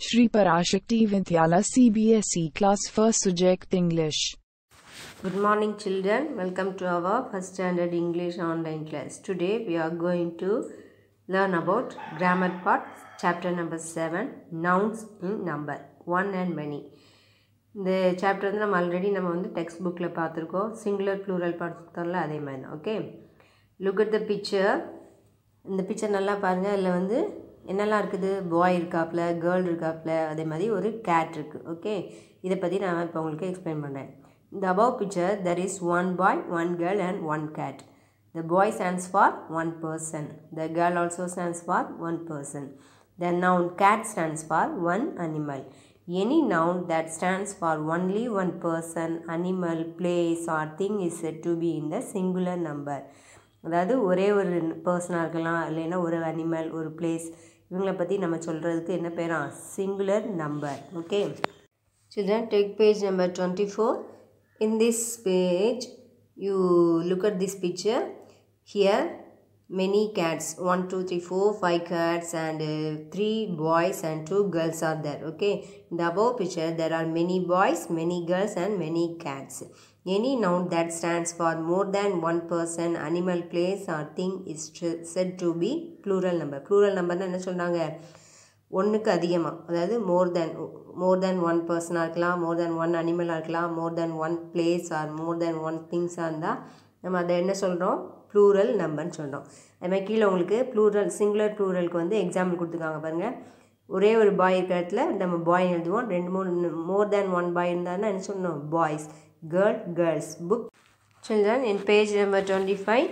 Shri Parashakti Vidyala CBSE Class 1st Subject English. Good morning, children. Welcome to our first standard English online class. Today we are going to learn about grammar part, chapter number 7, nouns in number, one and many. இந்த chapter வந்து நம்ம already நம்ம வந்து text புக்கில் பார்த்துருக்கோம் singular plural பார்த்தோம்ல அதே மாதிரி தான் okay look at the picture இந்த பிக்சர் நல்லா பாருங்கள் அதில் வந்து என்னெல்லாம் இருக்குது பாய் இருக்காப்புல கேர்ள் இருக்காப்புல அதே மாதிரி ஒரு கேட் இருக்குது ஓகே இதை பற்றி நான் இப்போ உங்களுக்கு எக்ஸ்பிளைன் பண்ணுறேன் இந்த above picture there is one boy one girl and one cat the boy stands for one person the girl also stands for one person the noun cat stands for one animal any noun that stands for only one person, animal, place or thing is said to be in the singular number. அதாவது ஒரே ஒரு பர்சனாக இருக்கலாம் இல்லைன்னா ஒரு animal ஒரு place இவங்களை பற்றி நம்ம சொல்கிறதுக்கு என்ன பேரா singular number okay children take page number twenty four in this page you look at this picture here many cats 1 2 3 4 5 cats and uh, 3 boys and 2 girls are there okay in the above picture there are many boys many girls and many cats any noun that stands for more than one person animal place or thing is said to be plural number plural number என்ன சொல்கிறாங்க ஒன்றுக்கு அதிகமாக அதாவது மோர் தென் மோர் than one பர்சனாக இருக்கலாம் more than one அனிமலாக இருக்கலாம் more than one place or more than one திங்ஸாக இருந்தால் நம்ம அதை என்ன சொல்கிறோம் ப்ளூரல் நம்பர்னு சொல்கிறோம் அதுமாதிரி கீழே உங்களுக்கு ப்ளூரல் சிங்குலர் ப்ளூரலுக்கு வந்து எக்ஸாம்பிள் கொடுத்துருக்காங்க பாருங்கள் ஒரே ஒரு பாய் இருக்கிற இடத்துல நம்ம பாய் எழுதுவோம் ரெண்டு மூணு மோர் தேன் ஒன் பாய் இருந்தாருன்னா என்ன சொல்லணும் boys girl girls book children in page number twenty five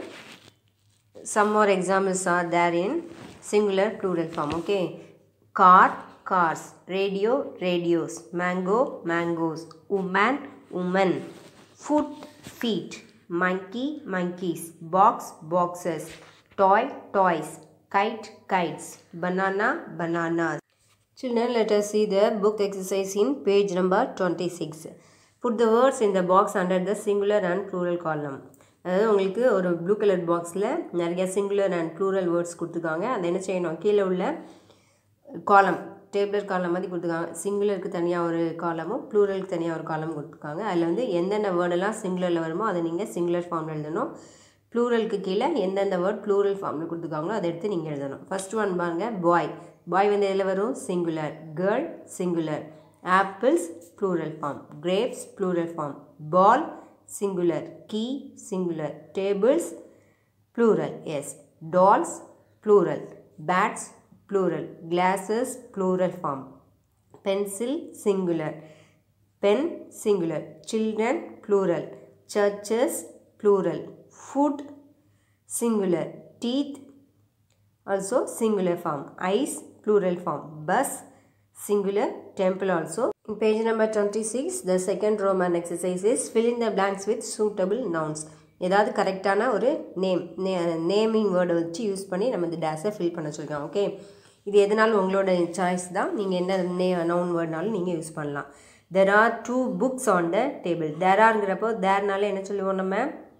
some more examples are there in singular plural form okay car cars radio radios mango mangoes woman women foot feet monkey monkeys box boxes toy toys kite kites banana bananas children let us see the book exercise in page number 26 put the words in the box under the singular and plural column அதாவது உங்களுக்கு ஒரு blue colour பாக்ஸில் நிறைய singular and plural words கொடுத்துருக்காங்க அதை என்ன செய்யணும் கீழே உள்ள காலம் டேபிளர் காலம் மாதிரி கொடுத்துருக்காங்க சிங்குலருக்கு தனியாக ஒரு காலமும் ப்ளூரலுக்கு தனியாக ஒரு காலம் கொடுத்துருக்காங்க அதில் வந்து எந்தெந்த வேர்டெல்லாம் சிங்குலரில் வருமோ அதை நீங்கள் சிங்குலர் ஃபார்மில் எழுதணும் ப்ளூரலுக்கு கீழே எந்தெந்த வேர்ட் ப்ளூரல் ஃபார்மில் கொடுத்துருக்காங்களோ அதை எடுத்து நீங்கள் எழுதணும் ஃபஸ்ட் ஒன் பாருங்க பாய் பாய் வந்து எதில் வரும் singular girl singular apples plural form grapes plural form ball singular key singular tables plural S dolls plural bats plural glasses plural form pencil singular pen singular children plural churches plural food singular teeth also singular form eyes plural form bus singular temple also in page number 26 the second roman exercise is fill in the blanks with suitable nouns ஏதாவது கரெக்டான ஒரு name நே naming வேர்டை வச்சு use பண்ணி நம்ம இந்த டேஸை fill பண்ண சொல்லியிருக்கோம் ஓகே இது எதனாலும் உங்களோட சாய்ஸ் தான் நீங்கள் என்ன நே நவுன் வேர்ட்னாலும் நீங்கள் யூஸ் பண்ணலாம் there are two books on the table there ஆருங்கிறப்போ தேர்னால என்ன சொல்லுவோம் நம்ம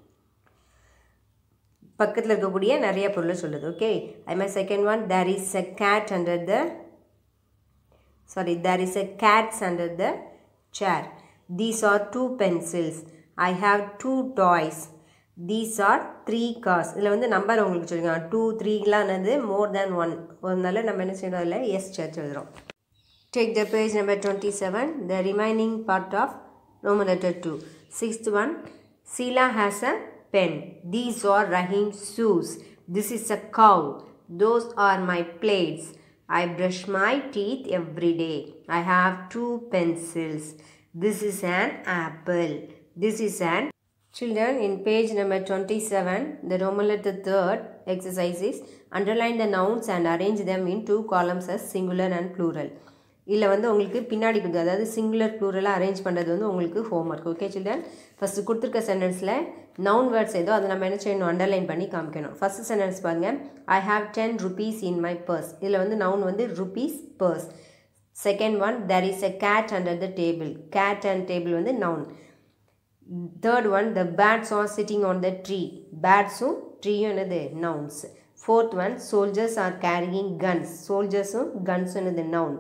பக்கத்தில் இருக்கக்கூடிய நிறைய பொருளை சொல்லுது okay I my second one there is a cat under the sorry there is a cats under the chair these are two pencils I have two toys these are three cars இதில் வந்து number உங்களுக்கு சொல்லியிருக்காங்க two த்ரீலாம் என்னது மோர் than one அதனால நம்ம என்ன செய்யணும் அதில் எஸ் சர்ச் எழுதுகிறோம் take the page number twenty seven the remaining part of roman letter two sixth one Sheela has a pen these are Rahim shoes this is a cow those are my plates I brush my teeth every day I have two pencils this is an apple this is an Children, in page number 27, the Roman letter third exercise is underline the nouns and arrange them in two columns as singular and plural. இல்லை வந்து உங்களுக்கு பின்னாடி கொடுத்து அதாவது singular ப்ளூரலாக arrange பண்ணுறது வந்து உங்களுக்கு home work okay children first கொடுத்துருக்க சென்டென்ஸில் நவுன் வேர்ட்ஸ் ஏதோ அதை நம்ம என்ன செய்யணும் அண்டர்லைன் பண்ணி காமிக்கணும் ஃபஸ்ட்டு சென்டென்ஸ் பாருங்கள் I have ten rupees in my purse இதில் வந்து நவுன் வந்து rupees purse second one there is a cat under the table cat and table வந்து noun third one the bats are sitting on the tree பேட்ஸும் ட்ரீயும் என்னது nouns fourth one soldiers are carrying guns சோல்ஜர்ஸும் கன்ஸும் என்னது noun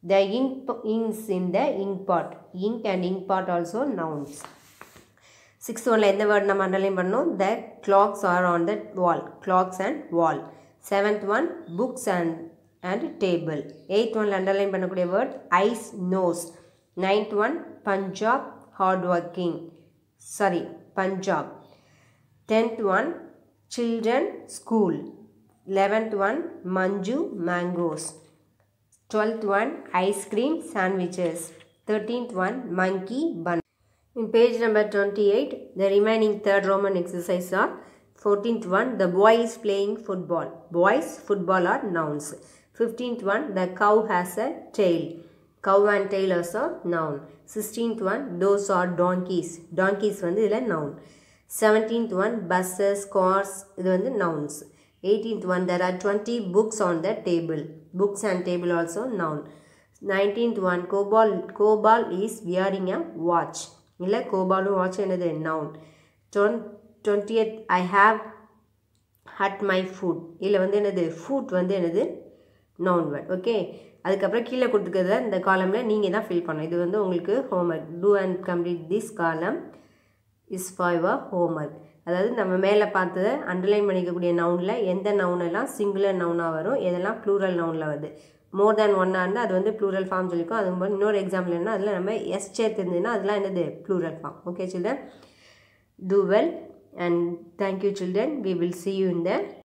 The ink inks in the ink pot. Ink and ink pot also nouns. Sixth ஒனில் எந்த word நம்ம underline பண்ணோம் the clocks are on the wall clocks and wall seventh one books and and table eighth ஒனில் underline பண்ணக்கூடிய word eyes nose ninth one Punjab hard working sorry Punjab tenth one children school eleventh one Manju mangoes twelfth one ice cream sandwiches thirteenth one monkey bun In page number 28, the remaining third Roman exercise are 14th one, the boy is playing football. Boys, football are nouns. 15th one, the cow has a tail. Cow and tail also noun. 16th one, those are donkeys. Donkeys வந்து இதில் noun. 17th one, buses, cars, இது வந்து nouns. 18th one, there are 20 books on the table. Books and table also noun. 19th one, Cobal, Cobal is wearing a watch. இல்லை கோபாலும் watch என்னது noun twenty twentieth I have hurt my foot இல்லை வந்து என்னது food வந்து என்னது noun word okay அதுக்கப்புறம் கீழே கொடுத்துக்கிறத இந்த காலமில் நீங்கள் தான் ஃபில் பண்ணணும் இது வந்து உங்களுக்கு homework do and complete this column is for your homework அதாவது நம்ம மேலே பார்த்ததை அண்டர்லைன் பண்ணிக்கக்கூடிய நவுனில் எந்த நவுனெல்லாம் சிங்குலர் நவுனாக வரும் எதெல்லாம் ப்ளூரல் நவுனில் வருது மோர் தேன் ஒன்னாக இருந்தால் அது வந்து ப்ளூரல் ஃபார்ம் சொல்லிக்கும் அது மாதிரி இன்னொரு எக்ஸாம்பிள் என்ன அதில் நம்ம எஸ் சேர்த்துருந்ததுன்னா அதெல்லாம் என்னது plural form okay children do well and thank you children we will see you in the